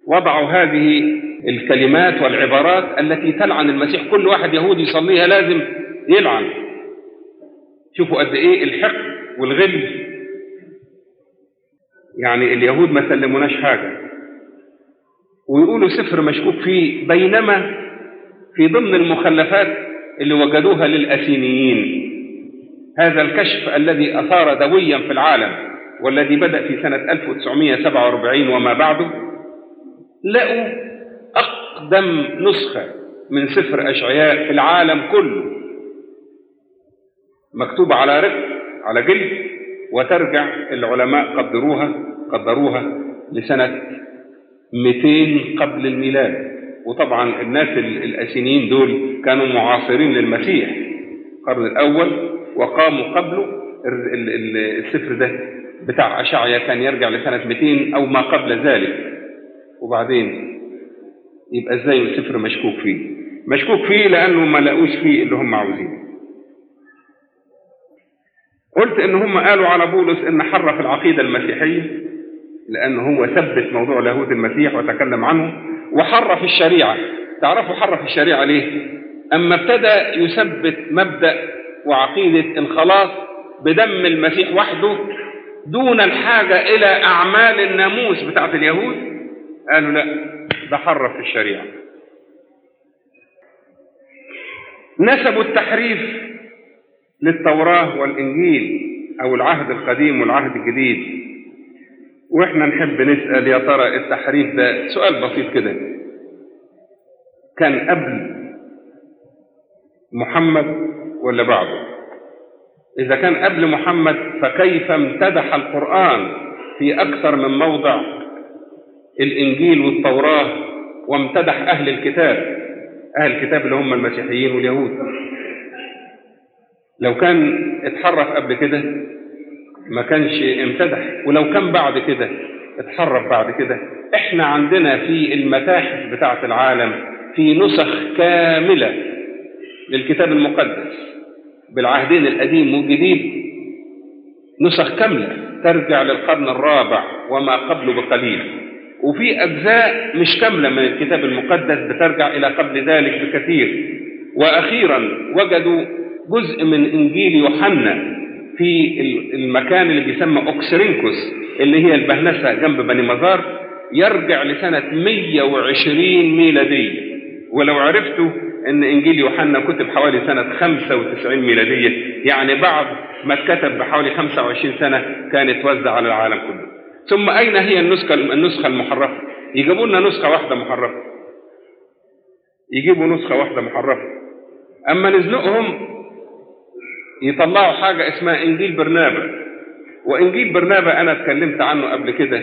وضعوا هذه الكلمات والعبارات التي تلعن المسيح كل واحد يهودي يصليها لازم يلعن شوفوا قد ايه الحقد والغل يعني اليهود ما سلموناش حاجه ويقولوا سفر مشكوك فيه بينما في ضمن المخلفات اللي وجدوها للأثينيين هذا الكشف الذي أثار دويا في العالم والذي بدأ في سنة 1947 وما بعده لقوا أقدم نسخة من سفر أشعياء في العالم كله مكتوبة على رق على جلد وترجع العلماء قدروها قدروها لسنة 200 قبل الميلاد وطبعا الناس الأسينيين دول كانوا معاصرين للمسيح القرن الأول وقاموا قبله السفر ده بتاع أشعيا كان يرجع لسنة 200 أو ما قبل ذلك وبعدين يبقى ازاي السفر مشكوك فيه مشكوك فيه لأنه ما لقوش فيه اللي هم عاوزينه قلت ان هم قالوا على بولس ان حرف العقيدة المسيحية لأن هو ثبت موضوع لاهوت المسيح وتكلم عنه وحرف الشريعة تعرفوا حرف الشريعة ليه أما ابتدى يثبت مبدأ وعقيدة الخلاص بدم المسيح وحده دون الحاجة إلى أعمال الناموس بتاعت اليهود قالوا لا ده حرف الشريعة نسبوا التحريف للتوراة والإنجيل أو العهد القديم والعهد الجديد واحنا نحب نسأل يا ترى التحريف ده سؤال بسيط كده كان قبل محمد ولا بعده إذا كان قبل محمد فكيف امتدح القرآن في أكثر من موضع الإنجيل والتوراة وامتدح أهل الكتاب أهل الكتاب اللي هم المسيحيين واليهود لو كان اتحرف قبل كده ما كانش امتدح ولو كان بعد كده اتحرف بعد كده احنا عندنا في المتاحف بتاعة العالم في نسخ كاملة للكتاب المقدس بالعهدين القديم والجديد نسخ كاملة ترجع للقرن الرابع وما قبله بقليل وفي أجزاء مش كاملة من الكتاب المقدس بترجع إلى قبل ذلك بكثير وأخيرا وجدوا جزء من إنجيل يوحنا في المكان اللي بيسمى أوكسرينكوس اللي هي البهنسة جنب بني مزار يرجع لسنة 120 ميلادية ولو عرفتوا ان انجيل يوحنا كتب حوالي سنة 95 ميلادية يعني بعد ما اتكتب بحوالي 25 سنة كان اتوزع على العالم كله ثم اين هي النسخة النسخة المحرفة يجيبوا لنا نسخة واحدة محرفة يجيبوا نسخة واحدة محرفة اما نزنقهم يطلعوا حاجة اسمها انجيل برنابا وانجيل برنابا انا اتكلمت عنه قبل كده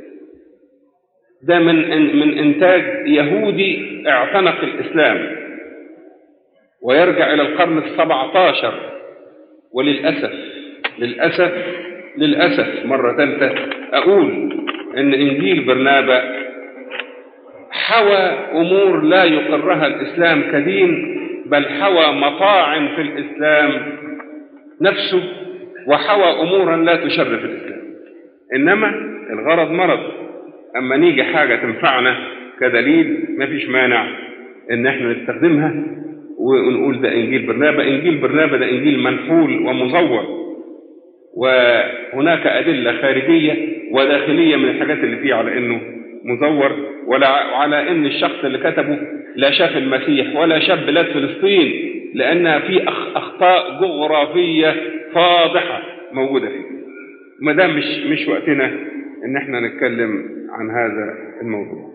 ده من من انتاج يهودي اعتنق الاسلام ويرجع الى القرن السبعة عشر وللاسف للاسف للاسف مرة ثالثة اقول ان انجيل برنابا حوى امور لا يقرها الاسلام كدين بل حوى مطاعن في الاسلام نفسه وحوى امورا لا تشرف الاسلام انما الغرض مرض اما نيجي حاجه تنفعنا كدليل ما فيش مانع ان احنا نستخدمها ونقول ده انجيل برنابا انجيل برنابا ده انجيل منحول ومزور وهناك ادله خارجيه وداخليه من الحاجات اللي فيه على انه مزور ولا على ان الشخص اللي كتبه لا شاف المسيح ولا شاف بلاد فلسطين لانها في اخطاء جغرافيه فاضحه موجوده فيه ما دام مش مش وقتنا ان احنا نتكلم عن هذا الموضوع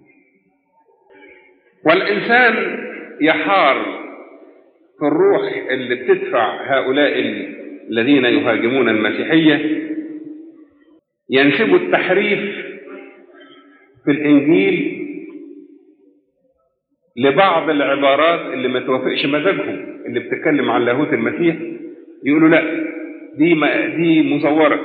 والانسان يحار في الروح اللي بتدفع هؤلاء الذين يهاجمون المسيحيه ينسبوا التحريف في الانجيل لبعض العبارات اللي ما توافقش مزاجهم اللي بتتكلم عن لاهوت المسيح يقولوا لا دي ما دي مزوره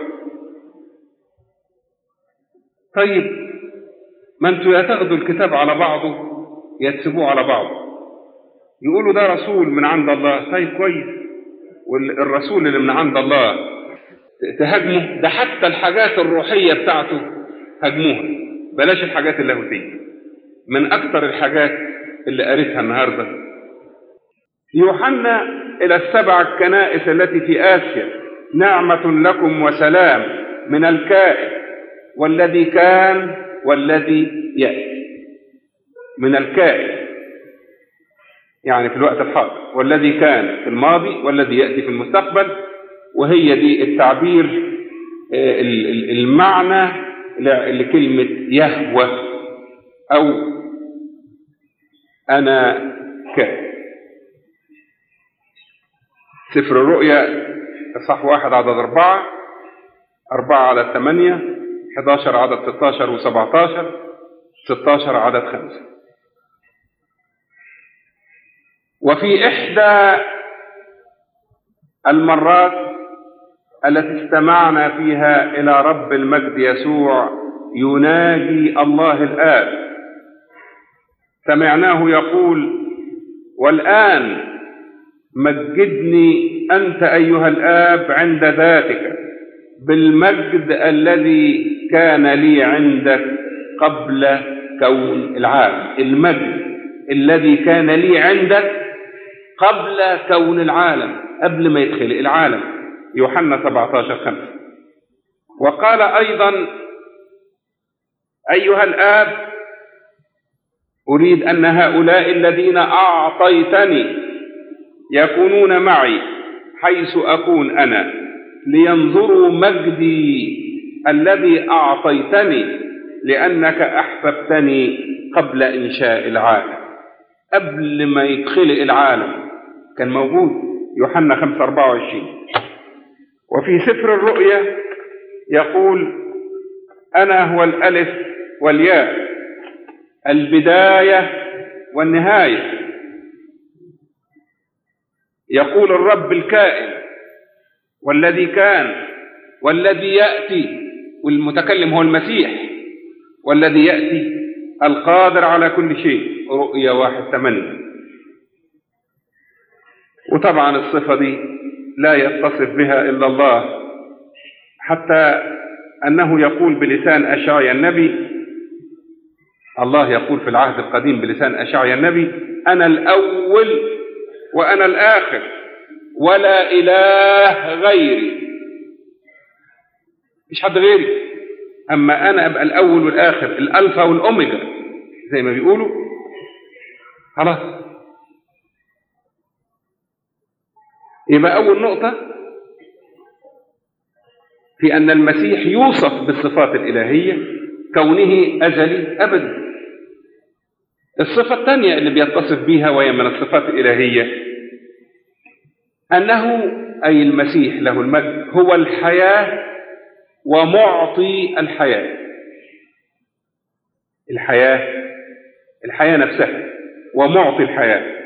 طيب ما انتوا يا تاخدوا الكتاب على بعضه يا تسيبوه على بعضه يقولوا ده رسول من عند الله طيب كويس والرسول اللي من عند الله تهاجمه ده حتى الحاجات الروحية بتاعته هاجموها بلاش الحاجات اللاهوتية من أكثر الحاجات اللي قريتها النهاردة يوحنا إلى السبع الكنائس التي في آسيا نعمة لكم وسلام من الكائن والذي كان والذي يأتي من الكائن يعني في الوقت الحاضر والذي كان في الماضي والذي يأتي في المستقبل وهي دي التعبير المعنى لكلمة يهوى أو أنا كائن سفر الرؤيا صح واحد عدد أربعة أربعة عدد ثمانية 11 عدد 16 و17 16 عدد خمسة وفي إحدى المرات التي استمعنا فيها إلى رب المجد يسوع يناجي الله الآب سمعناه يقول والآن مجدني أنت أيها الآب عند ذاتك بالمجد الذي كان لي عندك قبل كون العالم المجد الذي كان لي عندك قبل كون العالم قبل ما يدخل العالم يوحنا 17 5 وقال أيضا أيها الآب أريد أن هؤلاء الذين أعطيتني يكونون معي حيث أكون أنا لينظروا مجدي الذي أعطيتني لأنك أحببتني قبل إنشاء العالم قبل ما يدخل العالم كان موجود يوحنا 5 24 وفي سفر الرؤيا يقول أنا هو الألف والياء البداية والنهاية يقول الرب الكائن والذي كان والذي يأتي والمتكلم هو المسيح والذي يأتي القادر على كل شيء رؤيا واحد ثمانية وطبعا الصفة دي لا يتصف بها إلا الله حتى أنه يقول بلسان أشعيا النبي الله يقول في العهد القديم بلسان أشعيا النبي أنا الأول وأنا الآخر ولا إله غيري مش حد غيري أما أنا أبقى الأول والآخر الألفا والأوميجا زي ما بيقولوا خلاص يبقى أول نقطة في أن المسيح يوصف بالصفات الإلهية كونه أزلي أبدي الصفة الثانية اللي بيتصف بها وهي من الصفات الإلهية أنه أي المسيح له المجد هو الحياة ومعطي الحياة الحياة الحياة نفسها ومعطي الحياة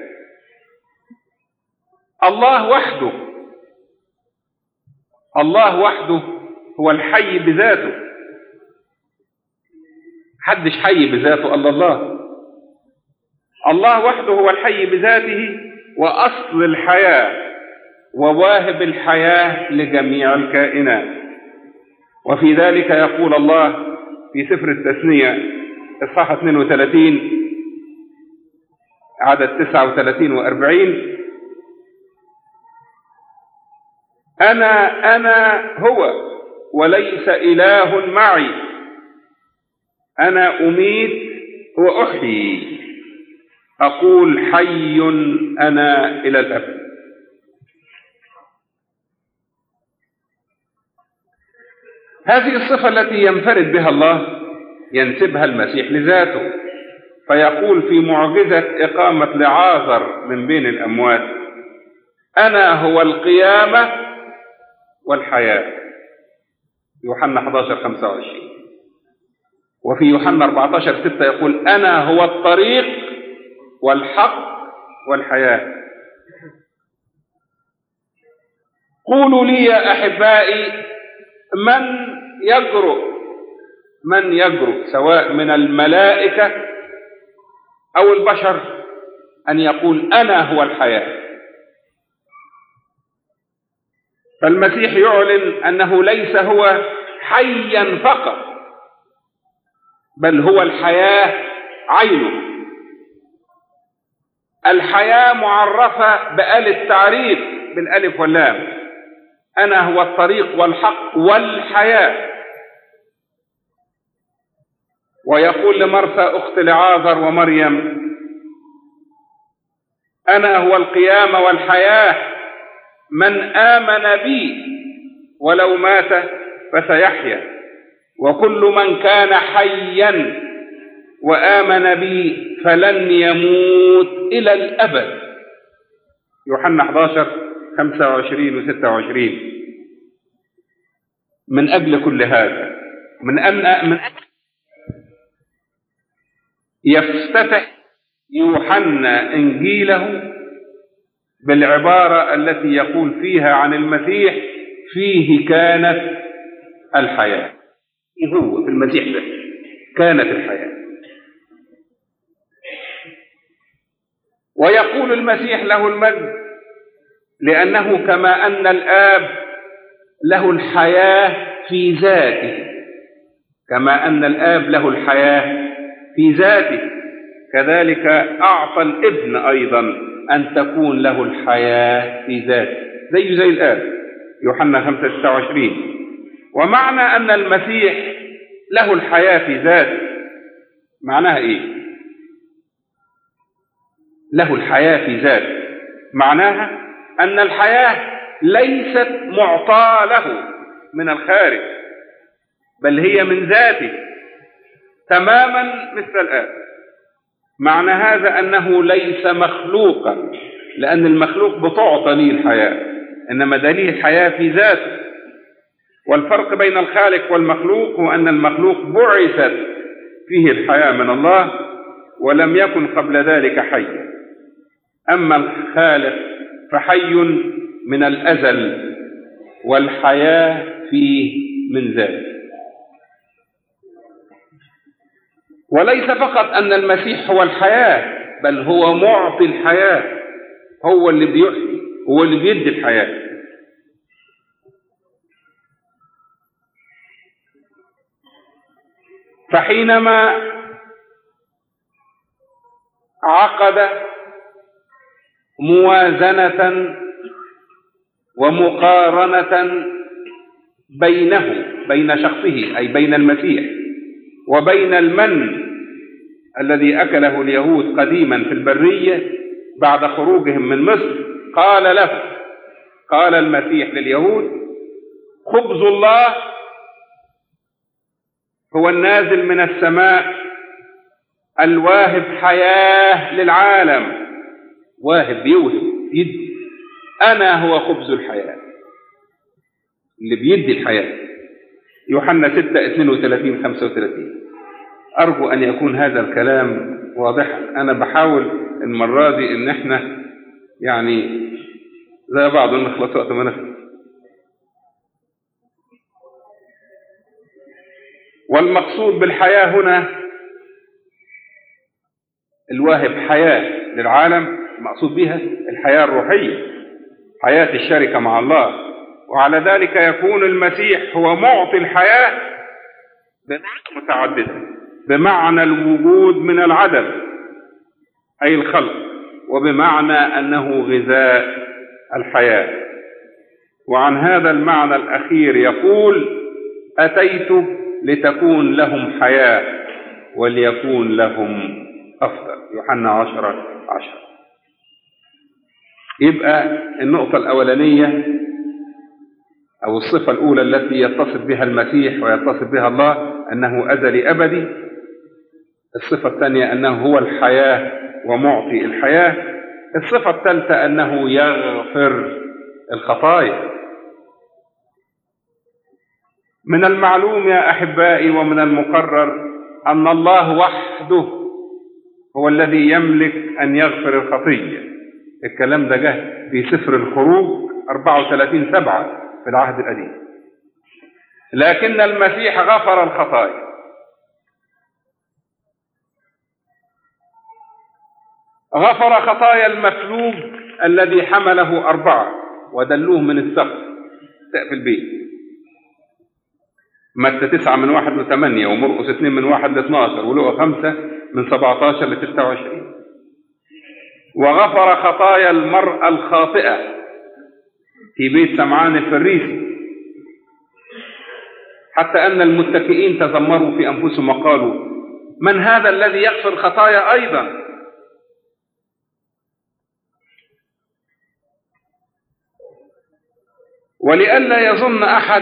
الله وحده الله وحده هو الحي بذاته حدش حي بذاته الا الله الله وحده هو الحي بذاته واصل الحياه وواهب الحياه لجميع الكائنات وفي ذلك يقول الله في سفر التثنيه اصحاح 32 عدد 39 و40 أنا أنا هو وليس إله معي أنا أميت وأحيي أقول حي أنا إلى الأبد هذه الصفة التي ينفرد بها الله ينسبها المسيح لذاته فيقول في معجزة إقامة لعازر من بين الأموات أنا هو القيامة والحياة يوحنا 11 25 وفي يوحنا 14 6 يقول أنا هو الطريق والحق والحياة قولوا لي يا أحبائي من يجرؤ من يجرؤ سواء من الملائكة أو البشر أن يقول أنا هو الحياة فالمسيح يعلن أنه ليس هو حيا فقط بل هو الحياة عينه الحياة معرفة بآل التعريف بالألف واللام أنا هو الطريق والحق والحياة ويقول لمرثى أخت لعازر ومريم أنا هو القيامة والحياة من آمن بي ولو مات فسيحيا وكل من كان حيا وآمن بي فلن يموت إلى الأبد يوحنا 11 25 و 26 من أجل كل هذا من أن من أجل يفتتح يوحنا إنجيله بالعبارة التي يقول فيها عن المسيح فيه كانت الحياة هو في المسيح ده كانت الحياة ويقول المسيح له المجد لأنه كما أن الآب له الحياة في ذاته كما أن الآب له الحياة في ذاته كذلك أعطى الابن أيضا أن تكون له الحياة في ذاته زي زي الآب يوحنا 5 26 ومعنى أن المسيح له الحياة في ذاته معناها إيه؟ له الحياة في ذاته معناها أن الحياة ليست معطاة له من الخارج بل هي من ذاته تماما مثل الآب معنى هذا أنه ليس مخلوقا لأن المخلوق بتعطى ليه الحياة إنما ده ليه الحياة في ذاته والفرق بين الخالق والمخلوق هو أن المخلوق بعثت فيه الحياة من الله ولم يكن قبل ذلك حيا أما الخالق فحي من الأزل والحياة فيه من ذلك وليس فقط أن المسيح هو الحياة بل هو معطي الحياة هو اللي بيحيي هو اللي بيدي الحياة فحينما عقد موازنة ومقارنة بينه بين شخصه أي بين المسيح وبين المن الذي أكله اليهود قديما في البرية بعد خروجهم من مصر قال له قال المسيح لليهود خبز الله هو النازل من السماء الواهب حياة للعالم واهب بيوهب يدي أنا هو خبز الحياة اللي بيدي الحياة يوحنا 6 32 35 أرجو أن يكون هذا الكلام واضحا أنا بحاول المرة دي إن إحنا يعني زي بعض نخلص وقت ما نخلص والمقصود بالحياة هنا الواهب حياة للعالم المقصود بها الحياة الروحية حياة الشركة مع الله وعلى ذلك يكون المسيح هو معطي الحياة بمعنى متعددة بمعنى الوجود من العدم أي الخلق وبمعنى أنه غذاء الحياة وعن هذا المعنى الأخير يقول أتيت لتكون لهم حياة وليكون لهم أفضل يوحنا عشرة عشرة يبقى النقطة الأولانية أو الصفة الأولى التي يتصف بها المسيح ويتصف بها الله أنه أزلي أبدي الصفة الثانية أنه هو الحياة ومعطي الحياة الصفة الثالثة أنه يغفر الخطايا من المعلوم يا أحبائي ومن المقرر أن الله وحده هو الذي يملك أن يغفر الخطية الكلام ده جه في سفر الخروج 34 سبعة في العهد القديم لكن المسيح غفر الخطايا غفر خطايا المفلوج الذي حمله أربعة ودلوه من السقف سقف البيت متى تسعة من واحد لثمانية ومرقس اثنين من واحد لاثناشر ولقى خمسة من سبعتاشر لستة وعشرين وغفر خطايا المرأة الخاطئة في بيت سمعان الفريسي حتى أن المتكئين تذمروا في أنفسهم وقالوا من هذا الذي يغفر الخطايا أيضا ولئلا يظن أحد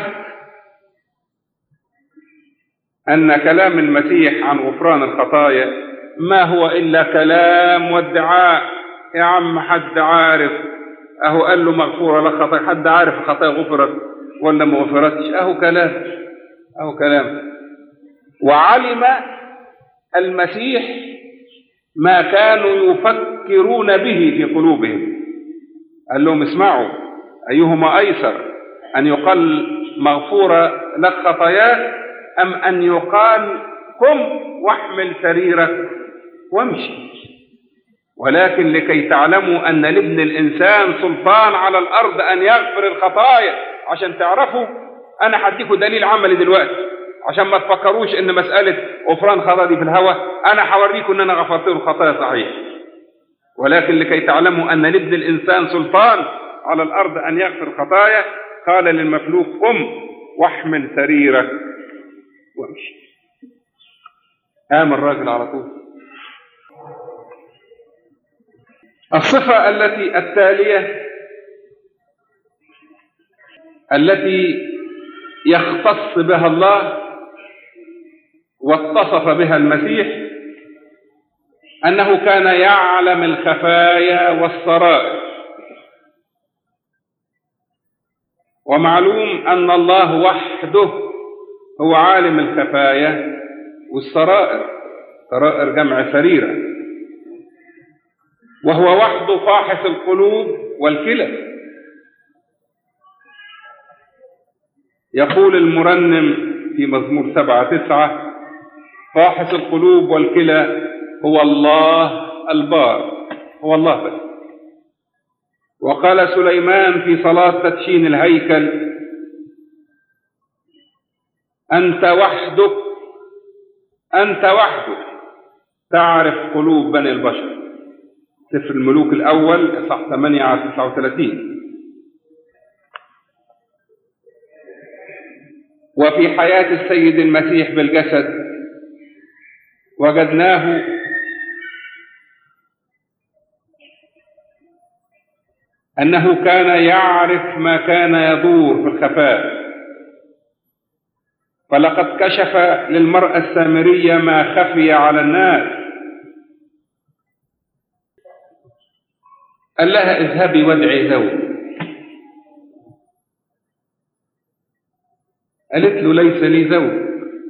أن كلام المسيح عن غفران الخطايا ما هو إلا كلام وادعاء يا عم حد عارف أهو قال له مغفورة لك خطايا حد عارف الخطايا غفرت ولا ما غفرتش أهو كلام أهو كلام وعلم المسيح ما كانوا يفكرون به في قلوبهم قال لهم اسمعوا أيهما أيسر أن يقال مغفورة لك خطاياك أم أن يقال قم واحمل سريرك وامشي ولكن لكي تعلموا أن لابن الإنسان سلطان على الأرض أن يغفر الخطايا عشان تعرفوا أنا هديكوا دليل عملي دلوقتي عشان ما تفكروش إن مسألة غفران خطايا دي في الهوى أنا هوريكم إن أنا غفرت له الخطايا صحيح ولكن لكي تعلموا أن لابن الإنسان سلطان على الأرض أن يغفر الخطايا قال للمخلوق قم واحمل سريرك وامشي قام الراجل على طول الصفة التي التالية التي يختص بها الله واتصف بها المسيح أنه كان يعلم الخفايا والسرائر ومعلوم أن الله وحده هو عالم الخفايا والسرائر سرائر جمع سريرة وهو وحده فاحص القلوب والكلى يقول المرنم في مزمور سبعة تسعة فاحص القلوب والكلى هو الله البار هو الله بس وقال سليمان في صلاة تدشين الهيكل أنت وحدك أنت وحدك تعرف قلوب بني البشر سفر الملوك الأول صح 8 على 39 وفي حياة السيد المسيح بالجسد وجدناه أنه كان يعرف ما كان يدور في الخفاء فلقد كشف للمرأة السامرية ما خفي على الناس قال لها اذهبي وادعي زوج قالت له ليس لي زوج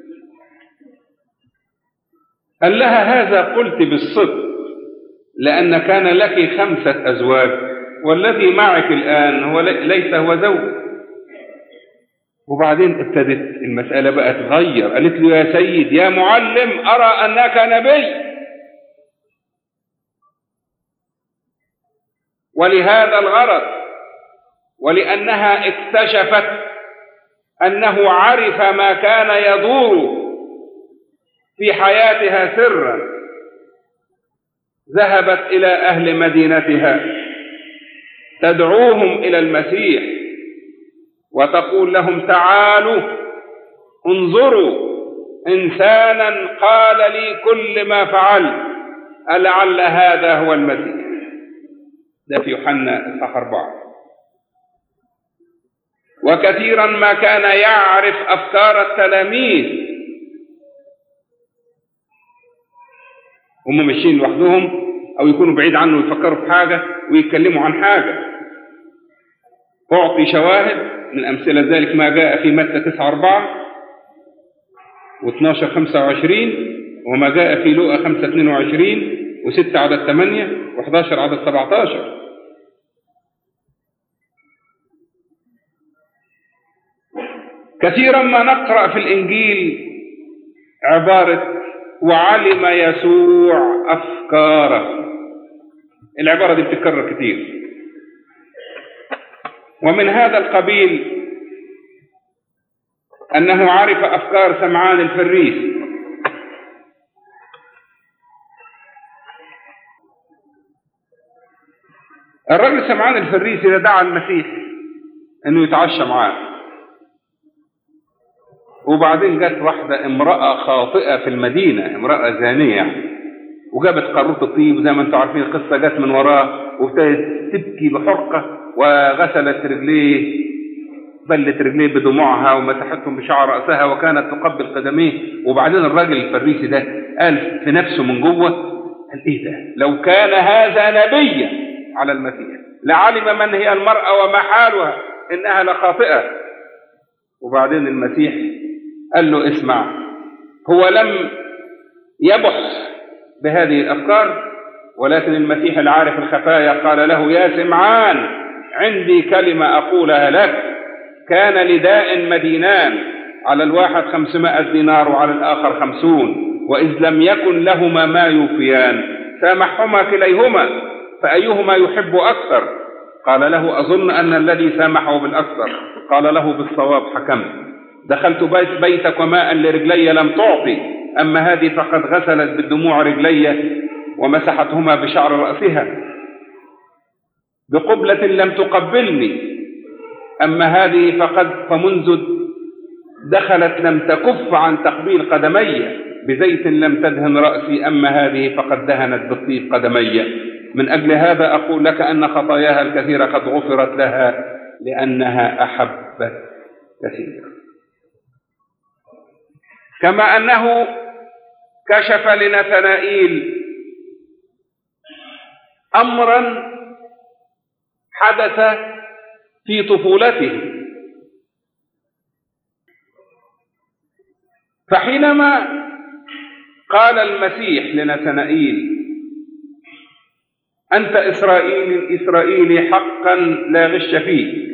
قال لها هذا قلت بالصدق لأن كان لك خمسة أزواج والذي معك الآن هو ليس هو زوج وبعدين ابتدت المسألة بقى تغير قالت له يا سيد يا معلم أرى أنك نبي ولهذا الغرض ولأنها اكتشفت أنه عرف ما كان يدور في حياتها سرا ذهبت إلى أهل مدينتها تدعوهم إلى المسيح وتقول لهم تعالوا انظروا إنسانا قال لي كل ما فعلت ألعل هذا هو المسيح ده في يوحنا اصحاح أربعة وكثيرا ما كان يعرف أفكار التلاميذ هم ماشيين لوحدهم أو يكونوا بعيد عنه يفكروا في حاجة ويتكلموا عن حاجة أعطي شواهد من أمثلة ذلك ما جاء في متى 9 4 و12 25 وما جاء في لوقا 5 22 و6 عدد 8 و11 عدد 17 كثيرا ما نقرأ في الإنجيل عبارة وعلم يسوع أفكاره العبارة دي بتتكرر كتير ومن هذا القبيل أنه عرف أفكار سمعان الفريس الرجل سمعان الفريسي ده دعا المسيح انه يتعشى معاه وبعدين جت واحدة امرأة خاطئة في المدينة امرأة زانية يعني وجابت قارورة الطيب زي ما انتم عارفين القصة جت من وراه وابتدت تبكي بحرقة وغسلت رجليه بلت رجليه بدموعها ومسحتهم بشعر رأسها وكانت تقبل قدميه وبعدين الراجل الفريسي ده قال في نفسه من جوه قال ايه ده لو كان هذا نبيا على المسيح لعلم من هي المرأة وما حالها إنها لخاطئة وبعدين المسيح قال له اسمع هو لم يبحث بهذه الأفكار ولكن المسيح العارف الخفايا قال له يا سمعان عندي كلمة أقولها لك كان لداء مدينان على الواحد خمسمائة دينار وعلى الآخر خمسون وإذ لم يكن لهما ما يوفيان سامحهما كليهما فأيهما يحب أكثر قال له أظن أن الذي سامحه بالأكثر قال له بالصواب حكمت دخلت بيت بيتك وماء لرجلي لم تعطي أما هذه فقد غسلت بالدموع رجلي ومسحتهما بشعر رأسها بقبلة لم تقبلني أما هذه فقد فمنذ دخلت لم تكف عن تقبيل قدمي بزيت لم تدهن رأسي أما هذه فقد دهنت بالطيب قدمي من أجل هذا أقول لك أن خطاياها الكثيرة قد غفرت لها لأنها أحبت كثيرا كما أنه كشف لنثنائيل أمرا حدث في طفولته فحينما قال المسيح لنثنائيل أنت إسرائيل إسرائيلي حقا لا غش فيك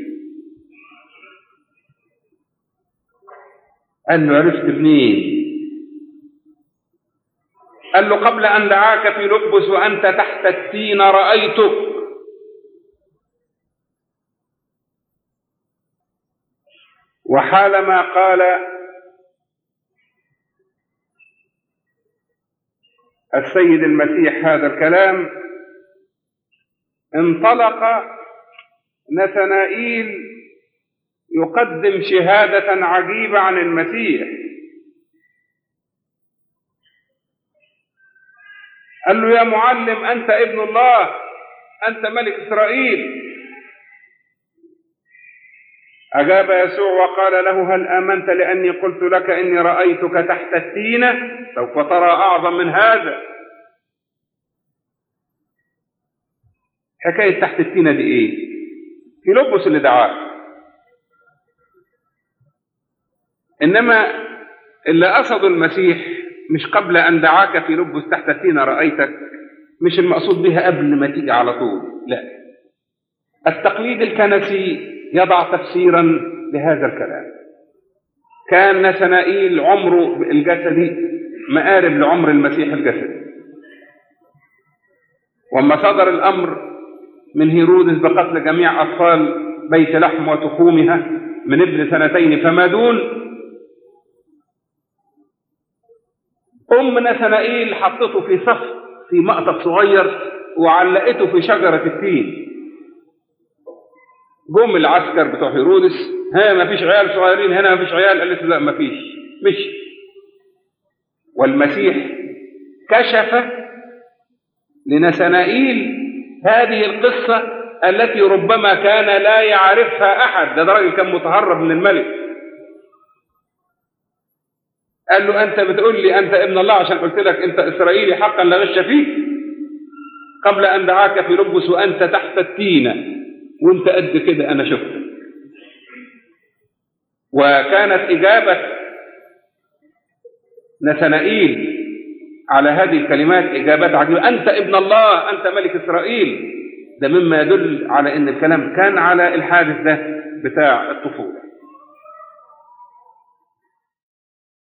قال له عرفت منين قال له قبل أن دعاك في لبس وأنت تحت التين رأيتك وحالما قال السيد المسيح هذا الكلام انطلق نثنائيل يقدم شهادة عجيبة عن المسيح قال له يا معلم أنت ابن الله أنت ملك إسرائيل أجاب يسوع وقال له هل آمنت لأني قلت لك إني رأيتك تحت التينة سوف ترى أعظم من هذا حكاية تحت التينة دي إيه في لبس اللي دعاه إنما اللي قصده المسيح مش قبل أن دعاك في لبس تحت التينة رأيتك مش المقصود بها قبل ما تيجي على طول لا التقليد الكنسي يضع تفسيرا لهذا الكلام كان نثنائيل عمره الجسدي مقارب لعمر المسيح الجسدي وما صدر الأمر من هيرودس بقتل جميع أطفال بيت لحم وتخومها من ابن سنتين فما دون أم نثنائيل حطته في صف في مقطف صغير وعلقته في شجرة التين جم العسكر بتوع هيرودس ها ما فيش عيال صغيرين هنا ما فيش عيال قالت لا ما فيش مش والمسيح كشف لنثنائيل هذه القصة التي ربما كان لا يعرفها أحد ده راجل كان متهرب من الملك قال له أنت بتقول لي أنت ابن الله عشان قلت لك أنت إسرائيلي حقا لا غش فيك قبل أن دعاك في لبس وأنت تحت التينة وأنت قد كده أنا شفتك وكانت إجابة نثنائيل على هذه الكلمات إجابات عجيبة أنت ابن الله أنت ملك إسرائيل ده مما يدل على أن الكلام كان على الحادث ده بتاع الطفولة